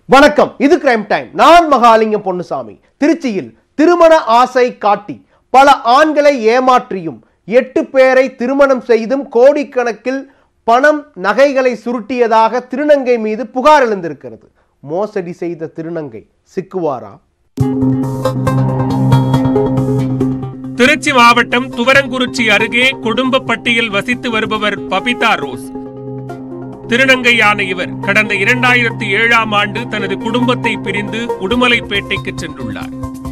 வணக்கம் இது crime time நான் மகாலிங்கம் பொன்னுசாமி திருச்சியில் திருமண ஆசை காட்டி பல ஆண்களை ஏமாற்றியும் எட்டு பேரை திருமணம் செய்தும் கோடிக்கணக்கில் பணம் நகைகளை சுருட்டியதாக திருநங்கை மீது புகார் எழுந்திருக்கிறது மோசடி செய்த திருநங்கை சிக்குவாரா திருச்சி மாவட்டம் துவரங்குறிச்சி அருகே குடும்பப்பட்டியில் வசித்து வருபவர் பபிதா ரோஸ் திருநங்கையான இவர் கடந்த இரண்டாயிரத்தி ஏழாம் ஆண்டு தனது குடும்பத்தை பிரிந்து உடுமலைப்பேட்டைக்கு சென்றுள்ளார்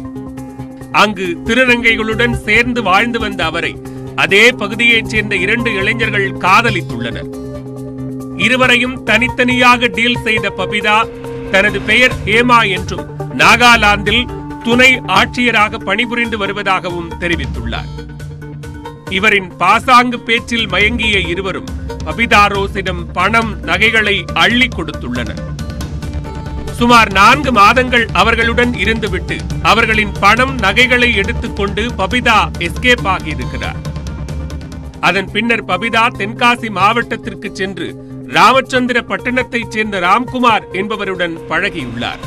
அங்கு திருநங்கைகளுடன் சேர்ந்து வாழ்ந்து வந்த அவரை அதே பகுதியைச் சேர்ந்த இரண்டு இளைஞர்கள் காதலித்துள்ளனர் இருவரையும் தனித்தனியாக டீல் செய்த பபிதா தனது பெயர் ஹேமா என்றும் நாகாலாந்தில் துணை ஆட்சியராக பணிபுரிந்து வருவதாகவும் தெரிவித்துள்ளார் இவரின் பாசாங்கு பேச்சில் மயங்கிய இருவரும் பபிதா ரோஸிடம் பணம் நகைகளை அள்ளி கொடுத்துள்ளனர் சுமார் நான்கு மாதங்கள் அவர்களுடன் இருந்துவிட்டு அவர்களின் பணம் நகைகளை எடுத்துக்கொண்டு பபிதா எஸ்கேப் ஆகியிருக்கிறார் அதன் பின்னர் பபிதா தென்காசி மாவட்டத்திற்கு சென்று ராமச்சந்திர பட்டணத்தைச் சேர்ந்த ராம்குமார் என்பவருடன் பழகியுள்ளார்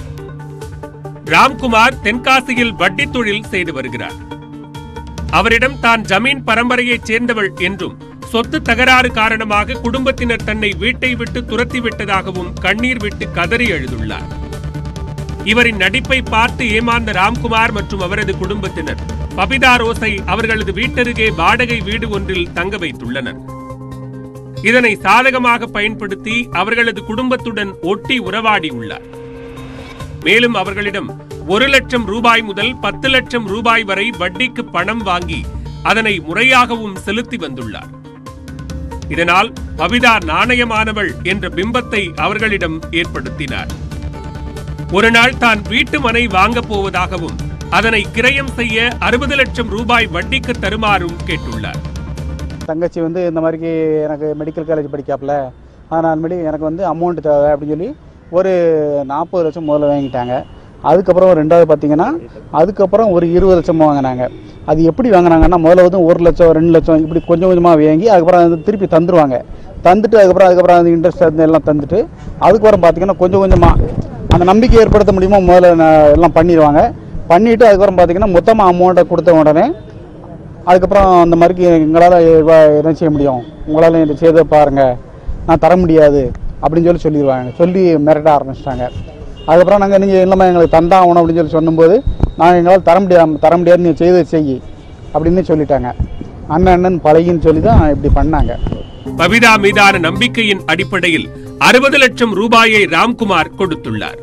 ராம்குமார் தென்காசியில் வட்டி தொழில் செய்து வருகிறார் அவரிடம் தான் ஜமீன் பரம்பரையைச் சேர்ந்தவள் என்றும் சொத்து தகராறு காரணமாக குடும்பத்தினர் தன்னை வீட்டை விட்டு துரத்தி விட்டதாகவும் கண்ணீர் விட்டு கதறி எழுதுள்ளார் இவரின் நடிப்பை பார்த்து ஏமாந்த ராம்குமார் மற்றும் அவரது குடும்பத்தினர் பபிதா ரோஸை அவர்களது வீட்டருகே வாடகை வீடு ஒன்றில் தங்க வைத்துள்ளனர் இதனை சாதகமாக பயன்படுத்தி அவர்களது குடும்பத்துடன் ஒட்டி உறவாடியுள்ளார் மேலும் அவர்களிடம் ஒரு லட்சம் ரூபாய் முதல் பத்து லட்சம் ரூபாய் வரை வட்டிக்கு பணம் வாங்கி அதனை முறையாகவும் செலுத்தி வந்துள்ளார் இதனால் பபிதா நாணயமானவள் என்ற பிம்பத்தை அவர்களிடம் ஏற்படுத்தினார் ஒரு நாள் தான் வீட்டு மனை வாங்கப் போவதாகவும் அதனை கிரயம் செய்ய அறுபது லட்சம் ரூபாய் வட்டிக்கு தருமாறும் கேட்டுள்ளார் தங்கச்சி வந்து இந்த மாதிரிக்கு எனக்கு மெடிக்கல் காலேஜ் படிக்காப்புல அதனால் மாரி எனக்கு வந்து அமௌண்ட் தேவை அப்படின்னு சொல்லி ஒரு நாற்பது லட்சம் முதல்ல வாங்கிட்டாங்க அதுக்கப்புறம் ரெண்டாவது பார்த்தீங்கன்னா அதுக்கப்புறம் ஒரு இருபது லட்சம் வாங்கினாங்க அது எப்படி வாங்கினாங்கன்னா முதல்ல வந்து ஒரு லட்சம் ரெண்டு லட்சம் இப்படி கொஞ்சம் கொஞ்சமாக வாங்கி அதுக்கப்புறம் வந்து திருப்பி தந்துடுவாங்க தந்துட்டு அதுக்கப்புறம் அதுக்கப்புறம் அந்த இன்ட்ரெஸ்ட் அந்த எல்லாம் தந்துட்டு அதுக்கப்புறம் பார்த்தீங்கன்னா கொஞ்சம் கொஞ்சமாக அந்த நம்பிக்கை ஏற்படுத்த முடியுமோ முதல்ல நான் எல்லாம் பண்ணிடுவாங்க பண்ணிவிட்டு அதுக்கப்புறம் பார்த்தீங்கன்னா மொத்தமாக அமௌண்ட்டை கொடுத்த உடனே அதுக்கப்புறம் அந்த மாதிரிக்கு எங்களால் என்ன செய்ய முடியும் உங்களால் இதை செய்த பாருங்க நான் தர முடியாது அப்படின்னு சொல்லி சொல்லிடுவாங்க சொல்லி மிரட்ட ஆரம்பிச்சிட்டாங்க அதுக்கப்புறம் நாங்கள் நீங்கள் இல்லாமல் எங்களுக்கு தந்தா ஆகணும் அப்படின்னு சொல்லி சொன்னும்போது நாங்கள் எங்களால் தர முடியாது தர முடியாது நீங்கள் செய்து செய் அப்படின்னு சொல்லிட்டாங்க அண்ணன் அண்ணன் பழகின்னு சொல்லி தான் இப்படி பண்ணாங்க பபிதா மீதான நம்பிக்கையின் அடிப்படையில் அறுபது லட்சம் ரூபாயை ராம்குமார் கொடுத்துள்ளார்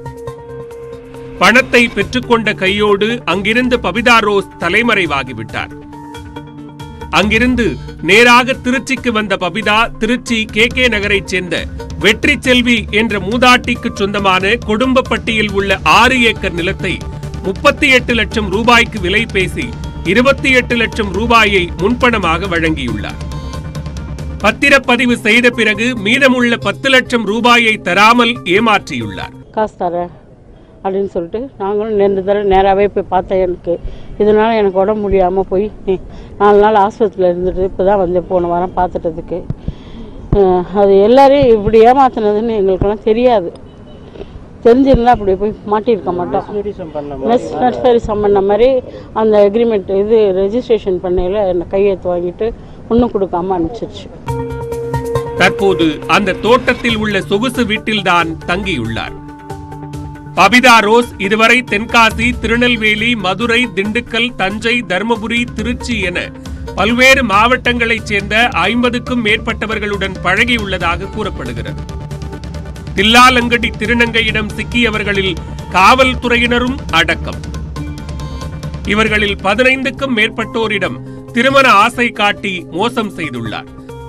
பணத்தை பெற்றுக்கொண்ட கையோடு அங்கிருந்து பபிதா ரோஸ் தலைமறைவாகிவிட்டார் அங்கிருந்து நேராக திருச்சிக்கு வந்த பபிதா திருச்சி கே கே நகரைச் சேர்ந்த வெற்றி செல்வி என்ற மூதாட்டிக்கு சொந்தமான கொடும்பப்பட்டியில் உள்ள ஆறு ஏக்கர் நிலத்தை முப்பத்தி எட்டு லட்சம் ரூபாய்க்கு விலை பேசி இருபத்தி எட்டு லட்சம் ரூபாயை முன்பணமாக வழங்கியுள்ளார் பத்திரப்பதிவு செய்த பிறகு மீதமுள்ள பத்து லட்சம் ரூபாயை தராமல் ஏமாற்றியுள்ளார் காசு தரேன் அப்படின்னு சொல்லிட்டு நாங்களும் ரெண்டு தடவை நேராகவே போய் பார்த்தேன் எனக்கு இதனால் எனக்கு உடம்பு முடியாமல் போய் நீ- நாலு நாள் ஆஸ்பத்திரியில் இருந்துட்டு இப்போ தான் வந்து போன வாரம் பார்த்துட்டதுக்கு அஹ், அது எல்லாரையும் இப்படி ஏமாத்துனதுன்னு எங்களுக்கெல்லாம் தெரியாது தெரிஞ்சிருந்தா அப்படி போய் மாட்டியிருக்க மாட்டோம் மெஸ் நர்சரிசம் பண்ண மாதிரி அந்த அக்ரிமெண்ட் இது ரெஜிஸ்ட்ரேஷன் பண்ணையில் என்னை கையெழுத்து வாங்கிட்டு ஒன்றும் கொடுக்காம அனுப்பிச்சிருச்சு தற்போது அந்த தோட்டத்தில் உள்ள சொகுசு வீட்டில்தான் தங்கியுள்ளார் பபிதா ரோஸ் இதுவரை தென்காசி திருநெல்வேலி மதுரை திண்டுக்கல் தஞ்சை தருமபுரி திருச்சி என பல்வேறு மாவட்டங்களைச் சேர்ந்த ஐம்பதுக்கும் மேற்பட்டவர்களுடன் பழகியுள்ளதாக கூறப்படுகிறது தில்லாலங்கடி திருநங்கையிடம் சிக்கியவர்களில் காவல்துறையினரும் அடக்கம் இவர்களில் பதினைந்துக்கும் மேற்பட்டோரிடம் திருமண ஆசை காட்டி மோசம் செய்துள்ளார்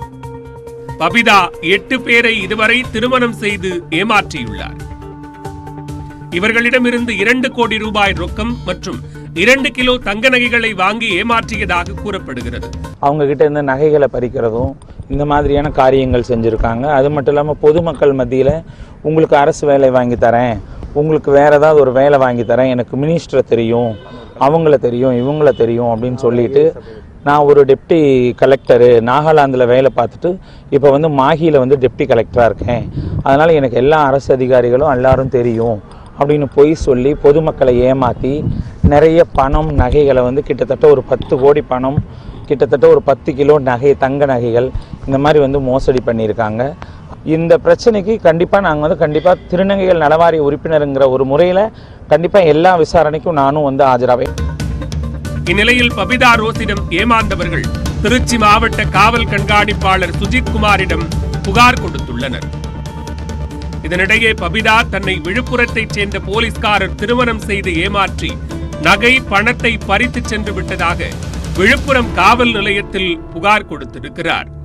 பபிதா எட்டு பேரை இதுவரை திருமணம் செய்து ஏமாற்றியுள்ளார் இவர்களிடமிருந்து இரண்டு கோடி ரூபாய் ரொக்கம் மற்றும் இரண்டு கிலோ தங்க நகைகளை வாங்கி ஏமாற்றியதாக கூறப்படுகிறது அவங்க கிட்ட இருந்து நகைகளை பறிக்கிறதும் இந்த மாதிரியான காரியங்கள் செஞ்சுருக்காங்க அது மட்டும் இல்லாமல் பொதுமக்கள் மத்தியில் உங்களுக்கு அரசு வேலை வாங்கி தரேன் உங்களுக்கு வேற ஏதாவது ஒரு வேலை வாங்கி தரேன் எனக்கு மினிஸ்டரை தெரியும் அவங்கள தெரியும் இவங்கள தெரியும் அப்படின்னு சொல்லிட்டு நான் ஒரு டெப்டி கலெக்டரு நாகாலாந்தில் வேலை பார்த்துட்டு இப்போ வந்து மாஹியில் வந்து டெப்டி கலெக்டராக இருக்கேன் அதனால் எனக்கு எல்லா அரசு அதிகாரிகளும் எல்லாரும் தெரியும் அப்படின்னு பொய் சொல்லி பொதுமக்களை ஏமாற்றி நிறைய பணம் நகைகளை வந்து கிட்டத்தட்ட ஒரு பத்து கோடி பணம் கிட்டத்தட்ட ஒரு பத்து கிலோ நகை தங்க நகைகள் இந்த மாதிரி வந்து மோசடி பண்ணியிருக்காங்க இந்த பிரச்சனைக்கு கண்டிப்பாக நாங்கள் வந்து கண்டிப்பாக திருநங்கைகள் நலவாரிய உறுப்பினருங்கிற ஒரு முறையில் கண்டிப்பாக எல்லா விசாரணைக்கும் நானும் வந்து ஆஜராவேன் இந்நிலையில் பபிதா ரோஸிடம் ஏமாந்தவர்கள் திருச்சி மாவட்ட காவல் கண்காணிப்பாளர் சுஜித் குமாரிடம் புகார் கொடுத்துள்ளனர் இதனிடையே பபிதா தன்னை விழுப்புரத்தைச் சேர்ந்த போலீஸ்காரர் திருமணம் செய்து ஏமாற்றி நகை பணத்தை பறித்துச் சென்று விட்டதாக விழுப்புரம் காவல் நிலையத்தில் புகார் கொடுத்திருக்கிறார்